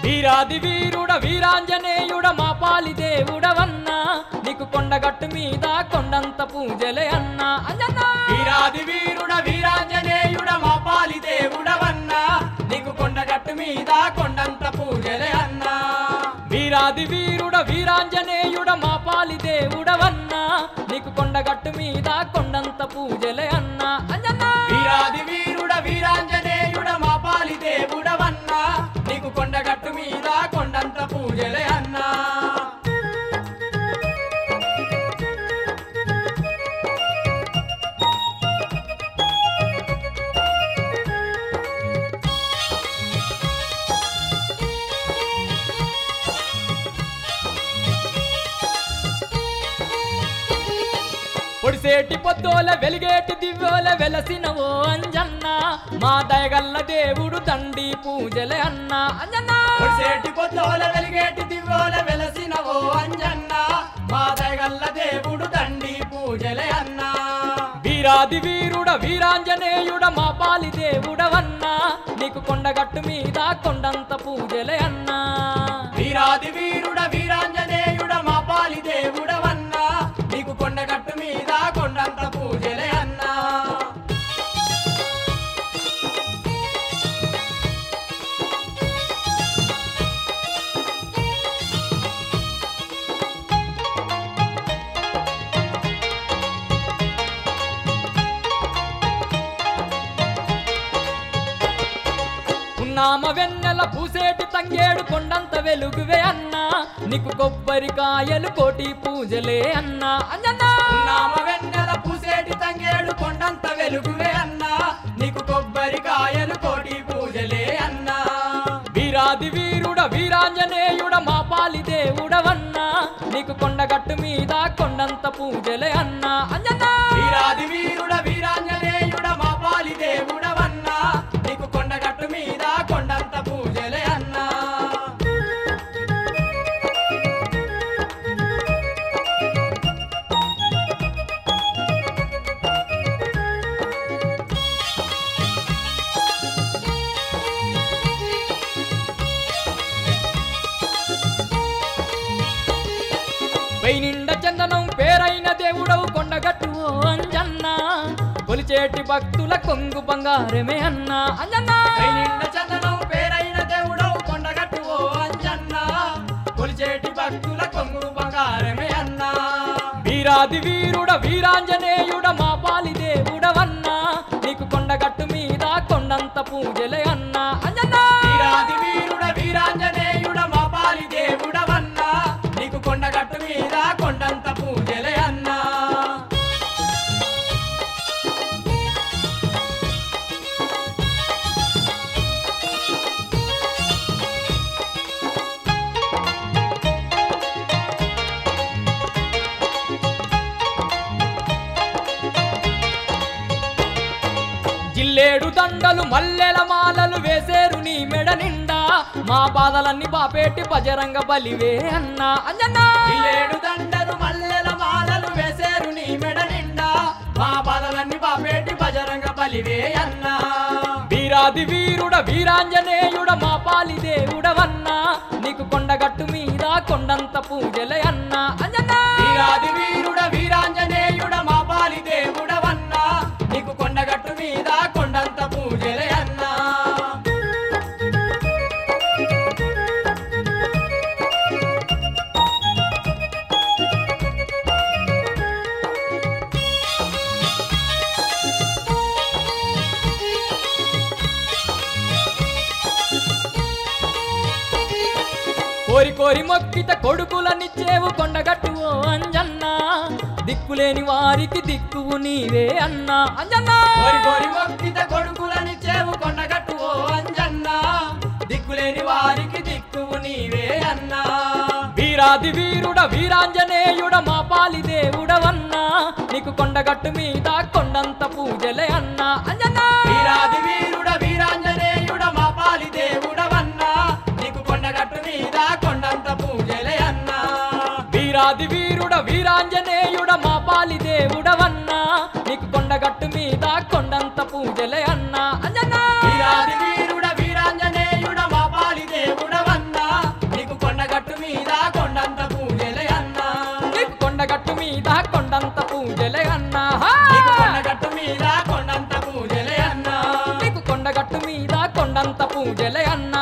వీరాది వీరుడ వీరాంజనేయుడ మా పాలి దేవుడవన్నా నీకు కొండగట్టు మీద కొండంత పూజలే అన్నా అంజన్నా వీరాది వీరుడ వీరాంజనేయుడ మా పాలి దేవుడవన్నా నీకు కొండగట్టు మీద కొండంత పూజలే అన్నా వీరాది వీరుడ వీరాంజనేయుడ మా పాలి దేవుడవన్నా నీకు కొండగట్టు మీద కొండంత పూజలే అన్నా అంజన్నా వీరాది వీరుడ వీరాంజనేయుడ మా పాలి దేవుడవన్నా నీకు కొండగట్టు మీద కొండంత పూజలే అన్నా పొడిసేటి పొద్దోల వెలిగేటి దివ్యోల వెలసినవో అంజన్న మా దయగల్ల దేవుడు తండి పూజలే అన్నా అంజన్నా పొడిసేటి పొద్దోల వెలిగేటి దివ్యోల వెలసిన ఓ అంజన్న మా దయగల్ల దేవుడు తండి పూజలే అన్నా వీరాది వీరుడ వీరాంజనేయుడ మా పాలి దేవుడవన్నా నీకు కొండగట్టు మీద కొండంత పూజలే అన్నా వీరాది వీరుడ వీరాంజనేయుడ మా పాలి దేవుడవన్నా నీకు కొండగట్టు మీద కొండంత పూజలే అన్నా ఉన్నామ వెన్నెల పూసేటి తంగేడు కొండంత వెలుగువే అన్నా నీకు కొబ్బరికాయలు కోటి పూజలే అన్నా అంజన్నా నామ వెన్నెల పూసేటి తంగేడు కొండంత వెలుగువే అన్నా నీకు కొబ్బరికాయలు కోటి పూజలే అన్నా వీరాది వీరుడ వీరాంజనేయుడ మా పాలి దేవుడవన్నా నీకు కొండగట్టు మీద కొండంత పూజలే అన్నా అంజన్నా వీరాది వీరుడ వీరాంజనేయుడ మా పాలి దేవుడవన్నా నీకు కొండగట్టు మీద కొండంత పూజలే అన్నా పైనిండ చందనం పేరైన దేవుడవు కొండగట్టు ఓ అంజన్న కొలిచేటి భక్తుల కొంగు బంగారమే అన్నా అంజన్నా పై నిండ చందనం పేరైన దేవుడవు కొండగట్టు ఓ అంజన్న కొలిచేటి భక్తుల కొంగు బంగారమే అన్నా వీరాది వీరుడ వీరాంజనేయుడ మా పాలి దేవుడవన్నా నీకు కొండగట్టు మీద కొండంత పూజలే అన్నా అంజన్నా వీరాది వీరుడ వీరాంజనేయుడ మా పాలి దేవుడవన్నా నీకు కొండగట్టు మీద కొండంత పూజలే అన్నా జిల్లేడు దండలు మల్లెల మాలలు వేసేరు నీ మెడ నిండా మా బాధలన్నీ బాపేటి బజరంగ బలివే అన్నా అంజన్నా ఏడు దండలు మల్లెల మాలలు వేసేరు నీ మెడ నిండా మా బాధలన్నీ బాపేటి బజరంగ బలివే అన్నా వీరాది వీరుడ వీరాంజనేయుడ మా పాలి దేవుడవన్నా నీకు కొండగట్టు మీద కొండంత పూజలే అన్నా అంజన్నా వీరాది వీరుడ వీరాంజనేయుడ మా పాలి దేవుడవన్నా నీకు కొండగట్టు మీద కొండంత పూజలే అన్నా కోరి కోరి మొక్కిత కొడుకులనిచ్చేవు కొండగట్టు ఓ అంజన్న దిక్కులేని వారికి దిక్కువు నీవే అన్నా అంజన్నా కోరి కోరి మొక్కిత కొడుకులని చేవు కొండగట్టు ఓ అంజన్న దిక్కులేని వారికి దిక్కువు నీవే అన్నా వీరాది వీరుడ వీరాంజనేయుడ మా పాలి దేవుడవన్నా నీకు కొండగట్టు మీద కొండంత పూజలే అన్నా అంజన్నా వీరాది వీరుడ వీరాంజనేయుడ మా పాలి దేవుడవన్నా నీకు కొండగట్టు మీద కొండంత పూజలే అన్నా వీరాది వీరుడ వీరాంజనేయుడ మా పాలి దేవుడవన్నా నీకు కొండగట్టు మీద కొండంత పూజలే అన్నా అంజన్నా వీరాది వీరుడ వీరాంజనేయుడ మా పాలి దేవుడవన్నా పూజలే అన్నా